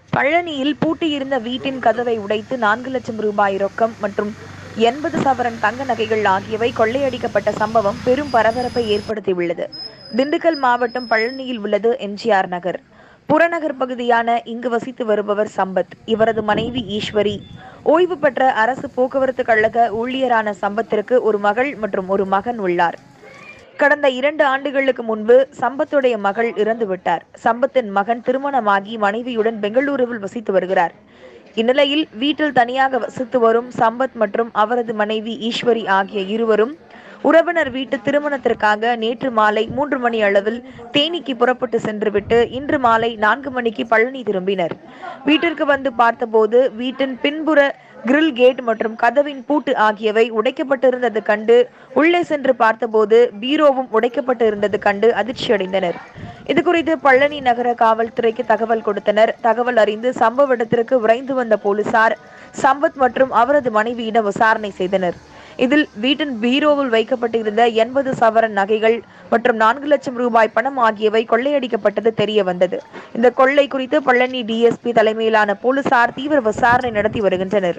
பழனியில் பூட்டியிருந்த வீட்டின் கதவை உடைத்து நான்கு லட்சம் ரூபாய் ரொக்கம் மற்றும் எண்பது சவரன் தங்க நகைகள் ஆகியவை கொள்ளையடிக்கப்பட்ட சம்பவம் பெரும் பரபரப்பை ஏற்படுத்தியுள்ளது திண்டுக்கல் மாவட்டம் பழனியில் உள்ளது எம்ஜிஆர் நகர் புறநகர் பகுதியான இங்கு வசித்து வருபவர் சம்பத் இவரது மனைவி ஈஸ்வரி ஓய்வு பெற்ற அரசு போக்குவரத்து கழக ஊழியரான சம்பத்திற்கு ஒரு மகள் மற்றும் ஒரு மகன் உள்ளார் கடந்த இரண்டு ஆண்டுகளுக்கு முன்பு சம்பத்துடைய மகள் இறந்து விட்டார் சம்பத்தின் மகன் திருமணமாகி மனைவியுடன் பெங்களூருவில் வசித்து வருகிறார் இந்நிலையில் வீட்டில் தனியாக வசித்து வரும் சம்பத் மற்றும் அவரது மனைவி ஈஸ்வரி ஆகிய இருவரும் உறவினர் வீட்டு திருமணத்திற்காக நேற்று மாலை மூன்று மணி அளவில் தேனிக்கு புறப்பட்டு சென்றுவிட்டு இன்று மாலை நான்கு மணிக்கு பழனி திரும்பினர் வீட்டிற்கு வந்து பார்த்தபோது வீட்டின் பின்புற கிரில் கேட் மற்றும் கதவின் பூட்டு ஆகியவை உடைக்கப்பட்டிருந்தது கண்டு உள்ளே சென்று பார்த்தபோது பீரோவும் உடைக்கப்பட்டு இருந்தது கண்டு அதிர்ச்சியடைந்தனர் இது குறித்து பழனி நகர காவல்துறைக்கு தகவல் கொடுத்தனர் தகவல் அறிந்து சம்பவ இடத்திற்கு விரைந்து வந்த போலீசார் சம்பத் மற்றும் அவரது மனைவியிடம் விசாரணை செய்தனர் இதில் வீட்டின் பீரோவில் வைக்கப்பட்டிருந்த எண்பது சவரன் நகைகள் மற்றும் நான்கு லட்சம் ரூபாய் பணம் ஆகியவை கொள்ளையடிக்கப்பட்டது தெரிய வந்தது இந்த கொள்ளை குறித்து பழனி டிஎஸ்பி தலைமையிலான போலீசார் தீவிர விசாரணை நடத்தி வருகின்றனர்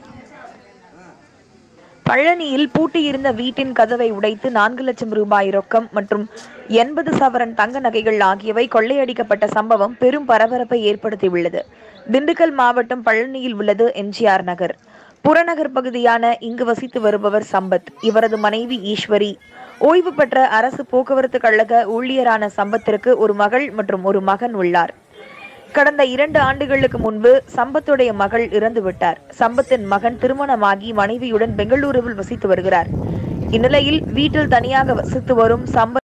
பழனியில் பூட்டியிருந்த வீட்டின் கதவை உடைத்து நான்கு லட்சம் ரூபாய் ரொக்கம் மற்றும் எண்பது சவரன் தங்க நகைகள் ஆகியவை கொள்ளையடிக்கப்பட்ட சம்பவம் பெரும் பரபரப்பை ஏற்படுத்தியுள்ளது திண்டுக்கல் மாவட்டம் பழனியில் உள்ளது எம்ஜிஆர் நகர் புறநகர் பகுதியான இங்கு வசித்து வருபவர் சம்பத் இவரது மனைவி ஈஸ்வரி ஓய்வு பெற்ற அரசு போக்குவரத்து கழக ஊழியரான சம்பத்திற்கு ஒரு மகள் மற்றும் ஒரு மகன் உள்ளார் கடந்த இரண்டு ஆண்டுகளுக்கு முன்பு சம்பத்துடைய மகள் இறந்து விட்டார் சம்பத்தின் மகன் திருமணமாகி மனைவியுடன் பெங்களூருவில் வசித்து வருகிறார் இந்நிலையில் வீட்டில் தனியாக வசித்து வரும் சம்பத்